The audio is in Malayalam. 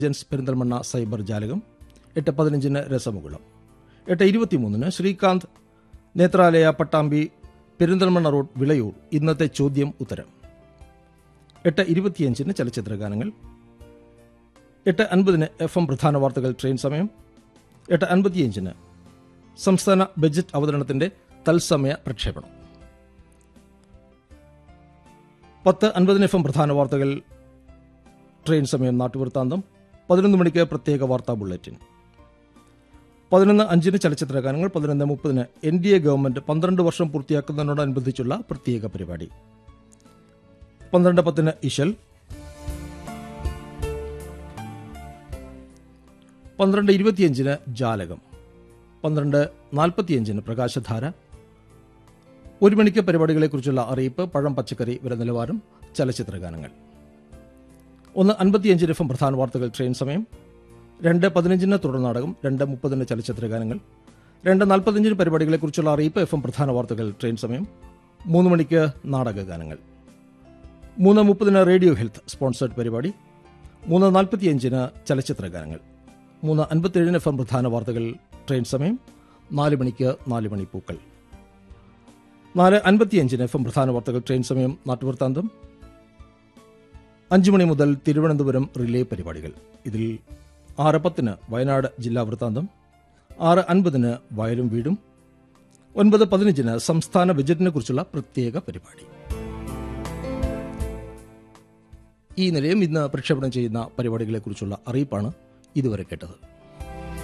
ജൻസ് പെരിന്തൽമണ്ണ സൈബർ ജാലകം എട്ട് പതിനഞ്ചിന് രസമുകുളം എട്ട് ഇരുപത്തിമൂന്നിന് ശ്രീകാന്ത് നേത്രാലയ പട്ടാമ്പി പെരിന്തൽമണ്ണ റോഡ് വിളയൂർ ഇന്നത്തെ ചോദ്യം ഉത്തരം എട്ട് ഇരുപത്തിയഞ്ചിന് ചലച്ചിത്ര ഗാനങ്ങൾ എട്ട് അൻപതിന് എഫ് എം പ്രധാന വാർത്തകൾ ട്രെയിൻ സമയം എട്ട് അൻപത്തിയഞ്ചിന് സംസ്ഥാന ബജറ്റ് അവതരണത്തിന്റെ തത്സമയ പ്രക്ഷേപണം പത്ത് അൻപതിന് എഫ് എം പ്രധാന വാർത്തകൾ ട്രെയിൻ സമയം നാട്ടുവൃത്താന്തം പതിനൊന്ന് മണിക്ക് പ്രത്യേക വാർത്താ ബുള്ളറ്റിൻ പതിനൊന്ന് അഞ്ചിന് ചലച്ചിത്ര ഗാനങ്ങൾ പതിനൊന്ന് മുപ്പതിന് എൻ ഡി എ ഗവൺമെന്റ് പന്ത്രണ്ട് വർഷം പൂർത്തിയാക്കുന്നതിനോടനുബന്ധിച്ചുള്ള പ്രത്യേക പരിപാടി പന്ത്രണ്ട് പത്തിന് ഇശൽ പന്ത്രണ്ട് ഇരുപത്തിയഞ്ചിന് ജാലകം പന്ത്രണ്ട് നാൽപ്പത്തിയഞ്ചിന് പ്രകാശധാര ഒരു മണിക്ക് പരിപാടികളെക്കുറിച്ചുള്ള അറിയിപ്പ് പഴം പച്ചക്കറി വില നിലവാരം ചലച്ചിത്ര ഗാനങ്ങൾ ഒന്ന് അൻപത്തിയഞ്ചിന് എഫ് എം പ്രധാന വാർത്തകൾ ട്രെയിൻ സമയം രണ്ട് പതിനഞ്ചിന് തുടർ നാടകം രണ്ട് മുപ്പതിന് ചലച്ചിത്ര ഗാനങ്ങൾ രണ്ട് നാൽപ്പത്തിയഞ്ചിന് പരിപാടികളെക്കുറിച്ചുള്ള അറിയിപ്പ് എഫ് എം പ്രധാന വാർത്തകൾ ട്രെയിൻ സമയം മൂന്ന് മണിക്ക് നാടക ഗാനങ്ങൾ മൂന്ന് മുപ്പതിന് റേഡിയോ ഹെൽത്ത് സ്പോൺസേഡ് പരിപാടി മൂന്ന് നാൽപ്പത്തിയഞ്ചിന് ചലച്ചിത്ര ഗാനങ്ങൾ മൂന്ന് അൻപത്തിയേഴിന് എഫ് എം പ്രധാന വാർത്തകൾ ട്രെയിൻ സമയം നാല് മണിക്ക് നാല് മണി പൂക്കൾ നാല് അൻപത്തിയഞ്ചിന് എഫ് എം പ്രധാന വാർത്തകൾ ട്രെയിൻ സമയം നാട്ടുവൃത്താന്തം അഞ്ചു മണി മുതൽ തിരുവനന്തപുരം റിലേ പരിപാടികൾ ഇതിൽ ആറ് പത്തിന് വയനാട് ജില്ലാ വൃത്താന്തം ആറ് അൻപതിന് വയലും വീടും ഒൻപത് പതിനഞ്ചിന് സംസ്ഥാന ബജറ്റിനെ കുറിച്ചുള്ള പ്രത്യേക പരിപാടി ഈ നിലയം ഇന്ന് പ്രക്ഷേപണം ചെയ്യുന്ന പരിപാടികളെക്കുറിച്ചുള്ള അറിയിപ്പാണ് ഇതുവരെ കേട്ടത്